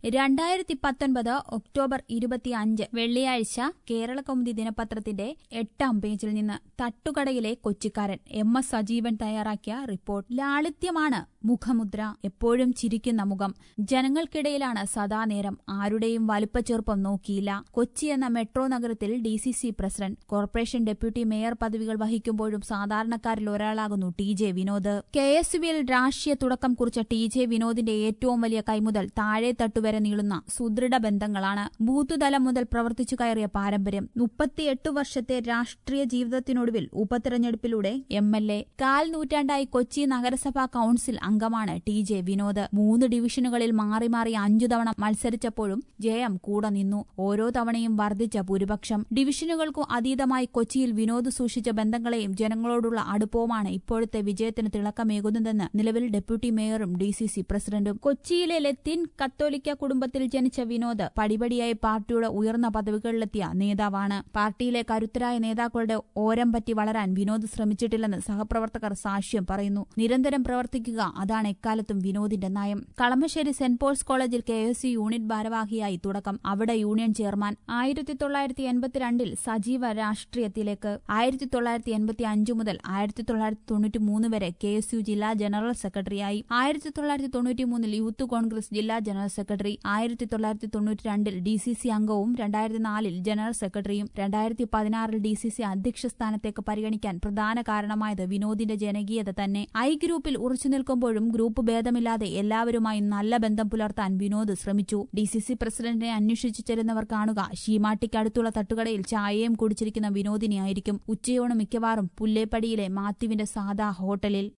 രണ്ടായിരത്തി പത്തൊൻപത് ഒക്ടോബർ ഇരുപത്തിയഞ്ച് വെള്ളിയാഴ്ച കേരളകൗമുദി ദിനപത്രത്തിന്റെ എട്ടാം പേജിൽ നിന്ന് തട്ടുകടയിലെ കൊച്ചിക്കാരൻ എം എസ് സജീവൻ തയ്യാറാക്കിയ റിപ്പോർട്ട് ലാളിത്യമാണ് മുഖമുദ്ര എപ്പോഴും ചിരിക്കുന്ന മുഖം ജനങ്ങൾക്കിടയിലാണ് സദാനേരം ആരുടെയും വലിപ്പച്ചെറുപ്പം നോക്കിയില്ല കൊച്ചി എന്ന മെട്രോ നഗരത്തിൽ D C C president corporation deputy mayor പദവികൾ വഹിക്കുമ്പോഴും സാധാരണക്കാരിൽ ഒരാളാകുന്നു T J Vinod K S യുവിൽ രാഷ്ട്രീയ തുടക്കം കുറിച്ച ടി ജെ വിനോദിന്റെ ഏറ്റവും വലിയ കൈമുതൽ താഴെ തട്ടുവരെ നീളുന്ന സുദൃഢ ബന്ധങ്ങളാണ് ബൂത്തുതലം മുതൽ പ്രവർത്തിച്ചു കയറിയ പാരമ്പര്യം മുപ്പത്തിയെട്ട് വർഷത്തെ രാഷ്ട്രീയ ജീവിതത്തിനൊടുവിൽ ഉപതെരഞ്ഞെടുപ്പിലൂടെ എം എൽ എ കാൽ നൂറ്റാണ്ടായി കൊച്ചി നഗരസഭാ കൌൺസിൽ അംഗമാണ് ടി ജെ വിനോദ് മൂന്ന് ഡിവിഷനുകളിൽ മാറി മാറി അഞ്ചു തവണ മത്സരിച്ചപ്പോഴും ജയം കൂടെ നിന്നു ഓരോ തവണയും വർദ്ധിച്ച ഭൂരിപക്ഷം ഡിവിഷനുകൾക്കു അതീതമായി കൊച്ചിയിൽ വിനോദ് സൂക്ഷിച്ച ബന്ധങ്ങളെയും ജനങ്ങളോടുള്ള അടുപ്പവുമാണ് ഇപ്പോഴത്തെ വിജയത്തിന് തിളക്കമേകുന്നതെന്ന് നിലവിൽ ഡെപ്യൂട്ടി മേയറും ഡി സി സി പ്രസിഡന്റും കൊച്ചിയിലെ ലത്തീൻ കത്തോലിക്ക കുടുംബത്തിൽ ജനിച്ച വിനോദ് പടിപടിയായി പാർട്ടിയുടെ ഉയർന്ന പദവികളിലെത്തിയ നേതാവാണ് പാർട്ടിയിലെ കരുത്തരായ നേതാക്കളുടെ ഓരം പറ്റി വളരാൻ വിനോദ് ശ്രമിച്ചിട്ടില്ലെന്ന് സഹപ്രവർത്തകർ സാക്ഷ്യം പറയുന്നു നിരന്തരം പ്രവർത്തിക്കുക അതാണ് എക്കാലത്തും വിനോദിന്റെ നയം കളമശ്ശേരി സെന്റ് പോൾസ് കോളേജിൽ കെ എസ് യു യൂണിറ്റ് ഭാരവാഹിയായി തുടക്കം അവിടെ യൂണിയൻ ചെയർമാൻ ആയിരത്തി തൊള്ളായിരത്തി എൺപത്തിരണ്ടിൽ സജീവ രാഷ്ട്രീയത്തിലേക്ക് ആയിരത്തി തൊള്ളായിരത്തി എൺപത്തി അഞ്ച് മുതൽ ആയിരത്തി തൊള്ളായിരത്തി തൊണ്ണൂറ്റി മൂന്ന് വരെ കെ എസ് യു ജില്ലാ ജനറൽ സെക്രട്ടറിയായി ആയിരത്തി തൊള്ളായിരത്തി തൊണ്ണൂറ്റി മൂന്നിൽ യൂത്ത് കോൺഗ്രസ് ജില്ലാ ജനറൽ സെക്രട്ടറി ആയിരത്തി തൊള്ളായിരത്തി തൊണ്ണൂറ്റി രണ്ടിൽ ഡി സി സി അംഗവും രണ്ടായിരത്തി നാലിൽ ജനറൽ സെക്രട്ടറിയും രണ്ടായിരത്തി പതിനാറിൽ ഡി സി സി അധ്യക്ഷ സ്ഥാനത്തേക്ക് പരിഗണിക്കാൻ പ്രധാന കാരണമായത് വിനോദിന്റെ ജനകീയത തന്നെ ഐ ഗ്രൂപ്പിൽ ഉറച്ചു നിൽക്കുമ്പോഴും ഗ്രൂപ്പ് ഭേദമില്ലാതെ എല്ലാവരുമായും നല്ല ബന്ധം പുലർത്താൻ വിനോദ് ശ്രമിച്ചു ഡി സി സി പ്രസിഡന്റിനെ അന്വേഷിച്ചു ചെല്ലുന്നവർ കാണുക ഷീമാട്ടിക്കടുത്തുള്ള തട്ടുകടയിൽ ചായയും കുടിച്ചിരിക്കുന്ന വിനോദിനെയായിരിക്കും ഉച്ചയോണം മിക്കവാറും പുല്ലേപ്പടിയിലെ മാത്യുവിന്റെ സാദാ ഹോട്ടലിൽ